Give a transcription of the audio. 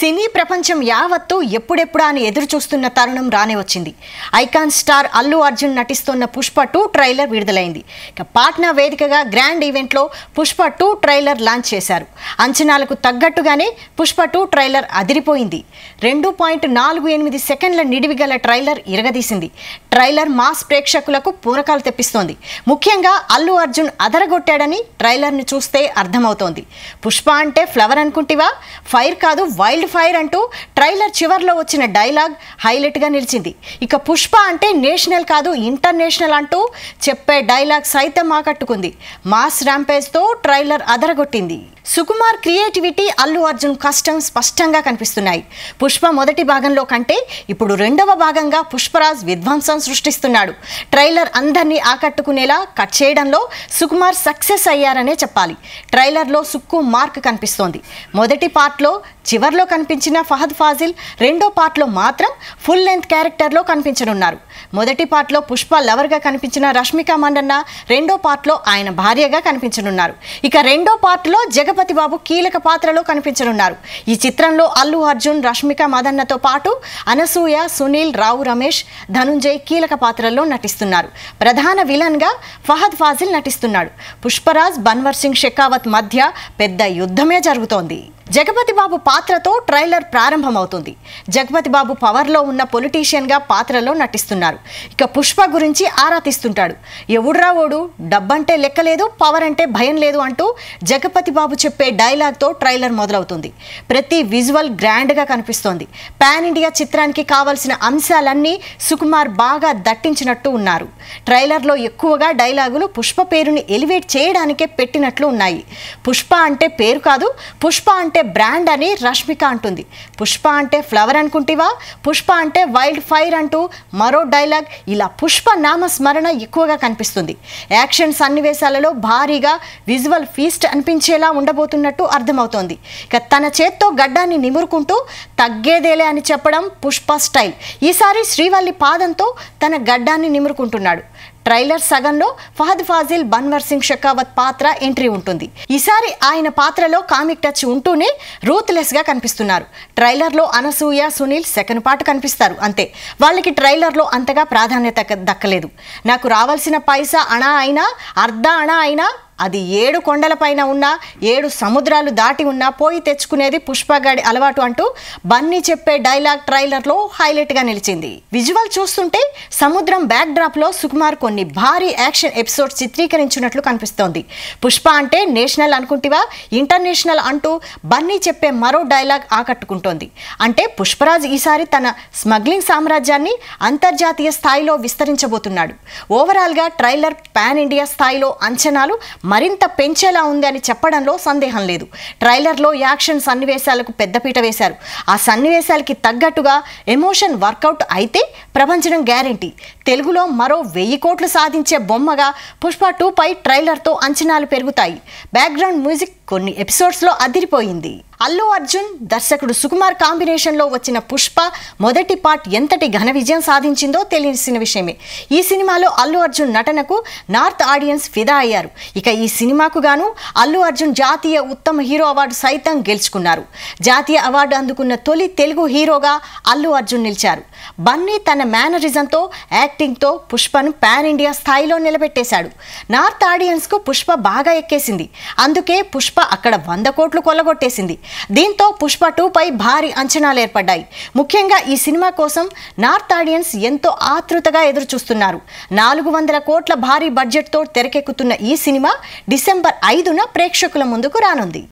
సినీ ప్రపంచం యావత్తు ఎప్పుడెప్పుడా అని ఎదురు చూస్తున్న తరుణం రానే వచ్చింది ఐకాన్ స్టార్ అల్లు అర్జున్ నటిస్తున్న పుష్ప టూ ట్రైలర్ విడుదలైంది ఇక పాట్నా వేదికగా గ్రాండ్ ఈవెంట్లో పుష్ప టూ ట్రైలర్ లాంచ్ చేశారు అంచనాలకు తగ్గట్టుగానే పుష్ప టూ ట్రైలర్ అదిరిపోయింది రెండు పాయింట్ నాలుగు ఎనిమిది సెకండ్ల నిడివి గల ట్రైలర్ ఇరగదీసింది ట్రైలర్ మాస్ ప్రేక్షకులకు పూరకాలు తెప్పిస్తోంది ముఖ్యంగా అల్లు అర్జున్ అదరగొట్టాడని ట్రైలర్ని చూస్తే అర్థమవుతోంది పుష్ప అంటే ఫ్లవర్ అనుకుంటివా ఫైర్ కాదు వైల్డ్ ఫైర్ అంటూ ట్రైలర్ చివర్లో వచ్చిన డైలాగ్ హైలైట్గా నిలిచింది ఇక పుష్ప అంటే నేషనల్ కాదు ఇంటర్నేషనల్ అంటూ చెప్పే డైలాగ్ సైతం ఆకట్టుకుంది మాస్ ర్యాంపేజ్తో ట్రైలర్ అదరగొట్టింది సుకుమార్ క్రియేటివిటీ అల్లు అర్జున్ కష్టం స్పష్టంగా కనిపిస్తున్నాయి పుష్ప మొదటి భాగంలో కంటే ఇప్పుడు రెండవ భాగంగా పుష్పరాజ్ విధ్వంసం సృష్టిస్తున్నాడు ట్రైలర్ అందరినీ ఆకట్టుకునేలా కట్ చేయడంలో సుకుమార్ సక్సెస్ అయ్యారనే చెప్పాలి ట్రైలర్లో సుక్కు మార్క్ కనిపిస్తోంది మొదటి పార్ట్లో చివర్లో కనిపించిన ఫహద్ ఫాజిల్ రెండో పార్ట్లో మాత్రం ఫుల్ లెంత్ క్యారెక్టర్లో కనిపించనున్నారు మొదటి పార్ట్లో పుష్ప లవర్గా కనిపించిన రష్మిక మండన్న రెండో పార్ట్లో ఆయన భార్యగా కనిపించనున్నారు ఇక రెండో పార్ట్లో జగపతి బాబు కీలక పాత్రలో కనిపించనున్నారు ఈ చిత్రంలో అల్లు అర్జున్ రష్మిక మదన్నతో పాటు అనసూయ సునీల్ రావు రమేష్ ధనుంజయ్ కీలక పాత్రల్లో నటిస్తున్నారు ప్రధాన విలన్గా ఫహద్ ఫాజిల్ నటిస్తున్నాడు పుష్పరాజ్ బన్వర్ సింగ్ షెకావత్ మధ్య పెద్ద యుద్ధమే జరుగుతోంది జగపతి బాబు పాత్రతో ట్రైలర్ ప్రారంభమవుతుంది జగపతి బాబు పవర్లో ఉన్న పొలిటీషియన్గా పాత్రలో నటిస్తున్నారు ఇక పుష్ప గురించి ఆరా తీస్తుంటాడు ఎవడురా ఓడు డబ్బంటే లెక్కలేదు పవర్ అంటే భయం లేదు అంటూ జగపతి బాబు చెప్పే డైలాగ్తో ట్రైలర్ మొదలవుతుంది ప్రతి విజువల్ గ్రాండ్గా కనిపిస్తోంది పాన్ ఇండియా చిత్రానికి కావలసిన అంశాలన్నీ సుకుమార్ బాగా దట్టించినట్టు ఉన్నారు ట్రైలర్లో ఎక్కువగా డైలాగులు పుష్ప పేరుని ఎలివేట్ చేయడానికే పెట్టినట్లు ఉన్నాయి పుష్ప అంటే పేరు కాదు పుష్ప అంటే బ్రాండ్ అని రష్మిక అంటుంది పుష్ప అంటే ఫ్లవర్ అనుకుంటివా పుష్ప అంటే వైల్డ్ ఫైర్ అంటూ మరో డైలాగ్ ఇలా పుష్ప నామస్మరణ ఎక్కువగా కనిపిస్తుంది యాక్షన్ సన్నివేశాలలో భారీగా విజువల్ ఫీస్ట్ అనిపించేలా ఉండబోతున్నట్టు అర్థమవుతోంది ఇక తన చేత్తో గడ్డాన్ని నిమురుకుంటూ తగ్గేదేలే అని చెప్పడం పుష్ప స్టైల్ ఈసారి శ్రీవల్లి పాదంతో తన గడ్డాన్ని నిమురుకుంటున్నాడు ట్రైలర్ సగంలో ఫహద్ ఫాజిల్ బన్వర్ సింగ్ షెకావత్ పాత్ర ఎంట్రీ ఉంటుంది ఈసారి ఆయన పాత్రలో కామిక్ టచ్ ఉంటూనే రూత్లెస్ గా కనిపిస్తున్నారు ట్రైలర్లో అనసూయ సునీల్ సెకండ్ పార్ట్ కనిపిస్తారు అంతే వాళ్ళకి ట్రైలర్లో అంతగా ప్రాధాన్యత దక్కలేదు నాకు రావాల్సిన పైసా అణా అయినా అర్ధ అణా అయినా అది ఏడు కొండలపైన ఉన్న ఏడు సముద్రాలు దాటి ఉన్నా పోయి తెచ్చుకునేది పుష్పగాడి అలవాటు అంటూ బన్నీ చెప్పే డైలాగ్ ట్రైలర్లో హైలైట్గా నిలిచింది విజువల్ చూస్తుంటే సముద్రం బ్యాక్ డ్రాప్లో సుకుమార్ కొన్ని భారీ యాక్షన్ ఎపిసోడ్స్ చిత్రీకరించినట్లు కనిపిస్తోంది పుష్ప అంటే నేషనల్ అనుకుంటివా ఇంటర్నేషనల్ అంటూ బన్నీ చెప్పే మరో డైలాగ్ ఆకట్టుకుంటోంది అంటే పుష్పరాజ్ ఈసారి తన స్మగ్లింగ్ సామ్రాజ్యాన్ని అంతర్జాతీయ స్థాయిలో విస్తరించబోతున్నాడు ఓవరాల్గా ట్రైలర్ పాన్ ఇండియా స్థాయిలో అంచనాలు మరింత పెంచేలా ఉంది అని చెప్పడంలో సందేహం లేదు ట్రైలర్లో యాక్షన్ సన్నివేశాలకు పెద్దపీట వేశారు ఆ సన్నివేశాలకి తగ్గట్టుగా ఎమోషన్ వర్కౌట్ అయితే ప్రపంచడం గ్యారంటీ తెలుగులో మరో వెయ్యి కోట్లు సాధించే బొమ్మగా పుష్ప టూ పై ట్రైలర్తో అంచనాలు పెరుగుతాయి బ్యాక్గ్రౌండ్ మ్యూజిక్ కొన్ని ఎపిసోడ్స్లో అదిరిపోయింది అల్లు అర్జున్ దర్శకుడు సుకుమార్ కాంబినేషన్లో వచ్చిన పుష్ప మొదటి పార్ట్ ఎంతటి ఘన విజయం సాధించిందో తెలిసిన విషయమే ఈ సినిమాలో అల్లు అర్జున్ నటనకు నార్త్ ఆడియన్స్ ఫిదా అయ్యారు ఇక ఈ సినిమాకు గాను అల్లు అర్జున్ జాతీయ ఉత్తమ హీరో అవార్డు సైతం గెలుచుకున్నారు జాతీయ అవార్డు అందుకున్న తొలి తెలుగు హీరోగా అల్లు అర్జున్ నిలిచారు బన్నీ తన మేనరిజంతో యాక్టింగ్తో పుష్పను పాన్ ఇండియా స్థాయిలో నిలబెట్టేశాడు నార్త్ ఆడియన్స్కు పుష్ప బాగా ఎక్కేసింది అందుకే పుష్ప అక్కడ వంద కోట్లు కొల్లగొట్టేసింది దీంతో పుష్ప టూ పై భారీ అంచనాలు ఏర్పడ్డాయి ముఖ్యంగా ఈ సినిమా కోసం నార్త్ ఆడియన్స్ ఎంతో ఆతృతగా ఎదురు చూస్తున్నారు నాలుగు వందల కోట్ల భారీ బడ్జెట్తో తెరకెక్కుతున్న ఈ సినిమా డిసెంబర్ ఐదున ప్రేక్షకుల ముందుకు రానుంది